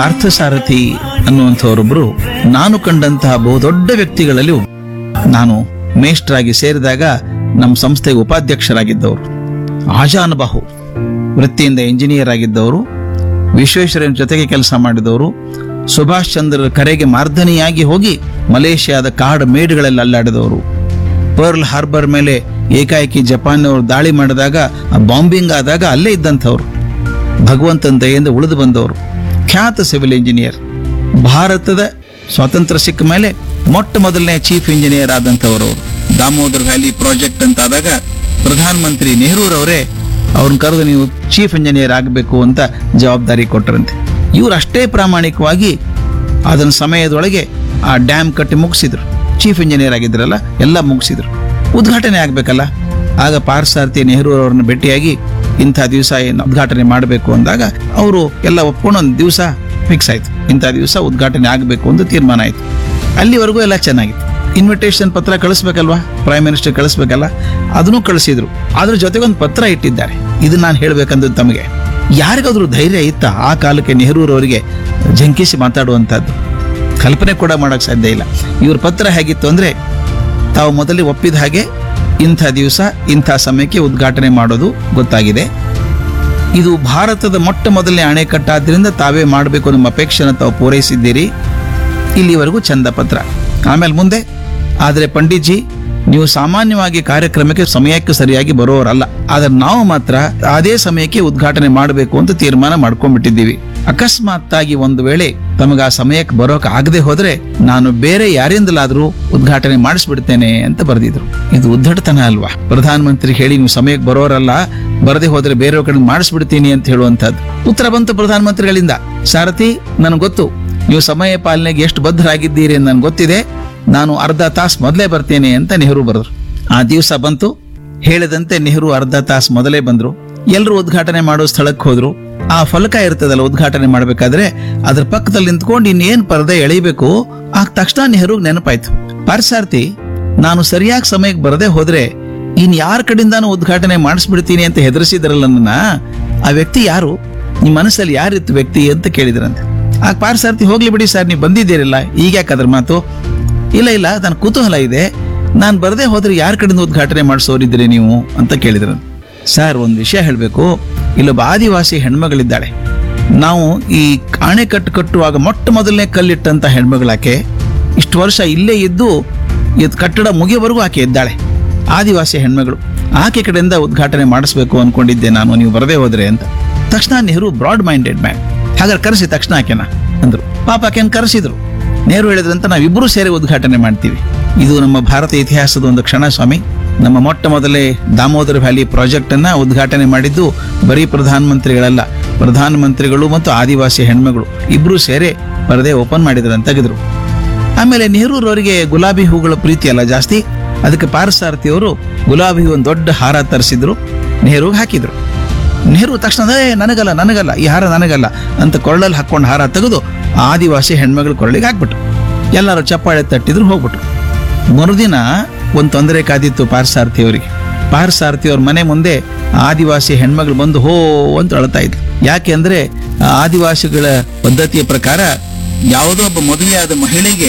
ಪಾರ್ಥಸಾರಥಿ ಅನ್ನುವಂಥವರೊಬ್ಬರು ನಾನು ಕಂಡಂತಹ ಬಹುದೊಡ್ಡ ವ್ಯಕ್ತಿಗಳಲ್ಲಿ ಒಬ್ಬ. ನಾನು ಮೇಷ್ಟ್ರಾಗಿ ಸೇರಿದಾಗ ನಮ್ಮ ಸಂಸ್ಥೆಗೆ ಉಪಾಧ್ಯಕ್ಷರಾಗಿದ್ದವರು ಆಜಾನುಬಾಹು ವೃತ್ತಿಯಿಂದ ಇಂಜಿನಿಯರ್ ಆಗಿದ್ದವರು ವಿಶ್ವೇಶ್ವರಯ್ಯನ ಜೊತೆಗೆ ಕೆಲಸ ಮಾಡಿದವರು ಸುಭಾಷ್ ಚಂದ್ರರ ಕರೆಗೆ ಮಾರ್ಧನಿಯಾಗಿ ಹೋಗಿ ಮಲೇಷ್ಯಾದ ಕಾಡು ಮೇಡುಗಳಲ್ಲಿ ಅಲ್ಲಾಡಿದವರು ಪರ್ಲ್ ಹಾರ್ಬರ್ ಮೇಲೆ ಏಕಾಏಕಿ ಜಪಾನ್ನವರು ದಾಳಿ ಮಾಡಿದಾಗ ಆ ಬಾಂಬಿಂಗ್ ಆದಾಗ ಅಲ್ಲೇ ಇದ್ದಂಥವ್ರು ಭಗವಂತನ ದಯೆಯಿಂದ ಉಳಿದು ಬಂದವರು ಖ್ಯಾತ ಸಿವಿಲ್ ಇಂಜಿನಿಯರ್ ಭಾರತದ ಸ್ವಾತಂತ್ರ್ಯ ಸಿಕ್ಕ ಮೇಲೆ ಮೊಟ್ಟ ಮೊದಲನೇ ಚೀಫ್ ಇಂಜಿನಿಯರ್ ಆದಂಥವರು ಅವರು ದಾಮೋದರ್ ವ್ಯಾಲಿ ಪ್ರಾಜೆಕ್ಟ್ ಅಂತ ಆದಾಗ ಪ್ರಧಾನಮಂತ್ರಿ ನೆಹರೂರವರೇ ಅವ್ರನ್ನ ಕರೆದು ನೀವು ಚೀಫ್ ಇಂಜಿನಿಯರ್ ಆಗಬೇಕು ಅಂತ ಜವಾಬ್ದಾರಿ ಕೊಟ್ಟರಂತೆ ಇವರು ಅಷ್ಟೇ ಪ್ರಾಮಾಣಿಕವಾಗಿ ಅದನ್ನ ಸಮಯದೊಳಗೆ ಆ ಡ್ಯಾಮ್ ಕಟ್ಟಿ ಮುಗಿಸಿದ್ರು ಚೀಫ್ ಇಂಜಿನಿಯರ್ ಆಗಿದ್ರಲ್ಲ ಎಲ್ಲ ಮುಗಿಸಿದ್ರು ಉದ್ಘಾಟನೆ ಆಗಬೇಕಲ್ಲ ಆಗ ಪಾರ್ಸಾರ್ಥಿ ನೆಹರು ಅವರನ್ನು ಭೇಟಿಯಾಗಿ ಇಂಥ ದಿವಸ ಏನು ಉದ್ಘಾಟನೆ ಮಾಡಬೇಕು ಅಂದಾಗ ಅವರು ಎಲ್ಲ ಒಪ್ಕೊಂಡು ಒಂದು ದಿವಸ ಫಿಕ್ಸ್ ಆಯ್ತು ಇಂಥ ದಿವಸ ಉದ್ಘಾಟನೆ ಆಗಬೇಕು ಅಂತ ತೀರ್ಮಾನ ಆಯ್ತು ಅಲ್ಲಿವರೆಗೂ ಎಲ್ಲ ಚೆನ್ನಾಗಿತ್ತು ಇನ್ವಿಟೇಷನ್ ಪತ್ರ ಕಳಿಸ್ಬೇಕಲ್ವಾ ಪ್ರೈಮ್ ಮಿನಿಸ್ಟರ್ ಕಳಿಸ್ಬೇಕಲ್ಲ ಅದನ್ನು ಕಳಿಸಿದ್ರು ಅದ್ರ ಜೊತೆಗೆ ಒಂದು ಪತ್ರ ಇಟ್ಟಿದ್ದಾರೆ ಇದು ನಾನು ಹೇಳ್ಬೇಕಂದ್ರೆ ತಮಗೆ ಯಾರಿಗಾದ್ರೂ ಧೈರ್ಯ ಇತ್ತ ಆ ಕಾಲಕ್ಕೆ ನೆಹರೂರವರಿಗೆ ಜಂಕಿಸಿ ಮಾತಾಡುವಂಥದ್ದು ಕಲ್ಪನೆ ಕೂಡ ಮಾಡೋಕ್ಕೆ ಸಾಧ್ಯ ಇಲ್ಲ ಇವ್ರ ಪತ್ರ ಹೇಗಿತ್ತು ಅಂದ್ರೆ ತಾವು ಮೊದಲೇ ಒಪ್ಪಿದ ಹಾಗೆ ಇಂಥ ದಿವಸ ಇಂಥ ಸಮಯಕ್ಕೆ ಉದ್ಘಾಟನೆ ಮಾಡೋದು ಗೊತ್ತಾಗಿದೆ ಇದು ಭಾರತದ ಮೊಟ್ಟ ಮೊದಲನೇ ಅಣೆಕಟ್ಟಾದ್ರಿಂದ ತಾವೇ ಮಾಡಬೇಕು ನಿಮ್ಮ ಅಪೇಕ್ಷೆನ ತಾವು ಪೂರೈಸಿದ್ದೀರಿ ಇಲ್ಲಿವರೆಗೂ ಚಂದ ಪತ್ರ ಆಮೇಲೆ ಮುಂದೆ ಆದರೆ ಪಂಡಿತ್ಜಿ ನೀವು ಸಾಮಾನ್ಯವಾಗಿ ಕಾರ್ಯಕ್ರಮಕ್ಕೆ ಸಮಯಕ್ಕೆ ಸರಿಯಾಗಿ ಬರೋರಲ್ಲ ಆದ್ರೆ ನಾವು ಮಾತ್ರ ಅದೇ ಸಮಯಕ್ಕೆ ಉದ್ಘಾಟನೆ ಮಾಡಬೇಕು ಅಂತ ತೀರ್ಮಾನ ಮಾಡ್ಕೊಂಡ್ಬಿಟ್ಟಿದ್ದೀವಿ ಅಕಸ್ಮಾತ್ತಾಗಿ ಒಂದು ವೇಳೆ ತಮಗೆ ಆ ಸಮಯಕ್ಕೆ ಬರೋಕೆ ಆಗದೆ ಹೋದ್ರೆ ನಾನು ಬೇರೆ ಯಾರಿಂದಲಾದ್ರೂ ಉದ್ಘಾಟನೆ ಮಾಡಿಸ್ಬಿಡ್ತೇನೆ ಅಂತ ಬರೆದಿದ್ರು ಇದು ಉದ್ದಟತನ ಅಲ್ವಾ ಪ್ರಧಾನಮಂತ್ರಿ ಹೇಳಿ ನೀವು ಸಮಯಕ್ಕೆ ಬರೋರಲ್ಲ ಬರದೆ ಹೋದ್ರೆ ಬೇರೆಯವ್ರ ಕಡೆ ಮಾಡಿಸ್ಬಿಡ್ತೀನಿ ಅಂತ ಹೇಳುವಂತದ್ದು ಉತ್ತರ ಬಂತು ಪ್ರಧಾನಮಂತ್ರಿಗಳಿಂದ ಸಾರಥಿ ನನಗೆ ಗೊತ್ತು ನೀವು ಸಮಯ ಪಾಲನೆಗೆ ಎಷ್ಟು ಬದ್ಧರಾಗಿದ್ದೀರಿ ಅಂತ ನನ್ಗೆ ಗೊತ್ತಿದೆ ನಾನು ಅರ್ಧ ತಾಸು ಮೊದಲೇ ಬರ್ತೇನೆ ಅಂತ ನೆಹರು ಬರೆದ್ರು ಆ ದಿವಸ ಬಂತು ಹೇಳಿದಂತೆ ನೆಹರು ಅರ್ಧ ತಾಸು ಮೊದಲೇ ಬಂದ್ರು ಎಲ್ಲರೂ ಉದ್ಘಾಟನೆ ಮಾಡೋ ಸ್ಥಳಕ್ಕೆ ಹೋದ್ರು ಆ ಫಲಕ ಇರ್ತದಲ್ಲ ಉದ್ಘಾಟನೆ ಮಾಡ್ಬೇಕಾದ್ರೆ ಅದ್ರ ಪಕ್ಕದಲ್ಲಿ ನಿಂತ್ಕೊಂಡು ಇನ್ನೇನ್ ಪರದೆ ಎಳಿಬೇಕು ಆ ತಕ್ಷಣ ನೆಹರು ನೆನಪಾಯ್ತು ಪಾರ್ಸಾರ್ಥಿ ನಾನು ಸರಿಯಾಗಿ ಸಮಯಕ್ಕೆ ಬರದೆ ಹೋದ್ರೆ ಇನ್ ಯಾರ ಕಡೆಯಿಂದಾನು ಉದ್ಘಾಟನೆ ಮಾಡಿಸ್ಬಿಡ್ತೀನಿ ಅಂತ ಹೆದರಿಸಿದ್ರಲ್ಲ ನನ್ನ ಆ ವ್ಯಕ್ತಿ ಯಾರು ನಿಮ್ಮ ಮನಸ್ಸಲ್ಲಿ ಯಾರಿತ್ತು ವ್ಯಕ್ತಿ ಅಂತ ಕೇಳಿದ್ರಂತೆ ಆಗ ಪಾರ್ಸಾರ್ಥಿ ಹೋಗ್ಲಿ ಬಿಡಿ ಸರ್ ನೀವು ಬಂದಿದ್ದೀರಲ್ಲ ಈಗ ಯಾಕೆ ಅದ್ರ ಮಾತು ಇಲ್ಲ ಇಲ್ಲ ನನ್ನ ಕುತೂಹಲ ಇದೆ ನಾನು ಬರದೇ ಹೋದ್ರೆ ಯಾರ ಕಡೆಯಿಂದ ಉದ್ಘಾಟನೆ ಮಾಡಿಸೋರಿದ್ದೀರಿ ನೀವು ಅಂತ ಕೇಳಿದ್ರು ಸರ್ ಒಂದು ವಿಷಯ ಹೇಳಬೇಕು ಇಲ್ಲೊಬ್ಬ ಆದಿವಾಸಿ ಹೆಣ್ಮಗಳಿದ್ದಾಳೆ ನಾವು ಈ ಅಣೆಕಟ್ಟು ಕಟ್ಟುವಾಗ ಮೊಟ್ಟ ಮೊದಲನೇ ಕಲ್ಲಿಟ್ಟಂತ ಹೆಣ್ಮಗಳಾಕೆ ಇಷ್ಟು ವರ್ಷ ಇಲ್ಲೇ ಇದ್ದು ಇದು ಕಟ್ಟಡ ಮುಗಿಯವರೆಗೂ ಆಕೆ ಇದ್ದಾಳೆ ಆದಿವಾಸಿ ಹೆಣ್ಮಗಳು ಆಕೆ ಕಡೆಯಿಂದ ಉದ್ಘಾಟನೆ ಮಾಡಿಸ್ಬೇಕು ಅನ್ಕೊಂಡಿದ್ದೆ ನಾನು ನೀವು ಬರದೇ ಹೋದ್ರೆ ಅಂತ ತಕ್ಷಣ ನೆಹರು ಬ್ರಾಡ್ ಮೈಂಡೆಡ್ ಮ್ಯಾನ್ ಹಾಗಾದ್ರೆ ಕರೆಸಿ ತಕ್ಷಣ ಆಕೆನ ಅಂದ್ರು ಪಾಪ ಆಕೆನ ಕರೆಸಿದ್ರು ನೆಹರು ಹೇಳಿದ್ರಂತ ನಾವಿಬ್ಬರೂ ಸೇರಿ ಉದ್ಘಾಟನೆ ಮಾಡ್ತೀವಿ ಇದು ನಮ್ಮ ಭಾರತ ಇತಿಹಾಸದ ಒಂದು ಕ್ಷಣ ಸ್ವಾಮಿ ನಮ್ಮ ಮೊಟ್ಟ ಮೊದಲೇ ದಾಮೋದರ ವ್ಯಾಲಿ ಪ್ರಾಜೆಕ್ಟ್ ಅನ್ನ ಉದ್ಘಾಟನೆ ಮಾಡಿದ್ದು ಬರೀ ಪ್ರಧಾನಮಂತ್ರಿಗಳಲ್ಲ ಪ್ರಧಾನಮಂತ್ರಿಗಳು ಮತ್ತು ಆದಿವಾಸಿ ಹೆಣ್ಮಗಳು ಇಬ್ರು ಸೇರಿ ಪರದೆ ಓಪನ್ ಮಾಡಿದ್ರು ಅಂತ ತೆಗೆದ್ರು ಆಮೇಲೆ ನೆಹರೂರವರಿಗೆ ಗುಲಾಬಿ ಹೂಗಳ ಪ್ರೀತಿ ಅಲ್ಲ ಜಾಸ್ತಿ ಅದಕ್ಕೆ ಪಾರಸಾರಥಿ ಅವರು ಗುಲಾಬಿ ಒಂದು ದೊಡ್ಡ ಹಾರ ತರಿಸಿದ್ರು ನೆಹರುಗೆ ಹಾಕಿದ್ರು ನೆಹರು ತಕ್ಷಣ ಏ ನನಗಲ್ಲ ನನಗಲ್ಲ ಈ ಹಾರ ನನಗಲ್ಲ ಅಂತ ಕೊರಳಲ್ಲಿ ಹಾಕೊಂಡು ಹಾರ ತೆಗೆದು ಆ ಆದಿವಾಸಿ ಹೆಣ್ಮಗಳ ಕೊರಳಿಗೆ ಹಾಕ್ಬಿಟ್ರು ಎಲ್ಲರೂ ಚಪ್ಪಾಳೆ ತಟ್ಟಿದ್ರು ಹೋಗ್ಬಿಟ್ರು ಮರುದಿನ ಒಂದು ತೊಂದರೆ ಕಾದಿತ್ತು ಪಾರ್ಸಾರ್ಥಿ ಅವರಿಗೆ ಪಾರ್ಸಾರ್ಥಿ ಅವ್ರ ಮನೆ ಮುಂದೆ ಆದಿವಾಸಿ ಹೆಣ್ಮಗಳು ಬಂದು ಹೋ ಅಂತ ಅಳ್ತಾ ಇದ್ಲು ಯಾಕೆ ಅಂದ್ರೆ ಆ ಆದಿವಾಸಿಗಳ ಪದ್ಧತಿಯ ಪ್ರಕಾರ ಯಾವುದೋ ಒಬ್ಬ ಮದುವೆಯಾದ ಮಹಿಳೆಗೆ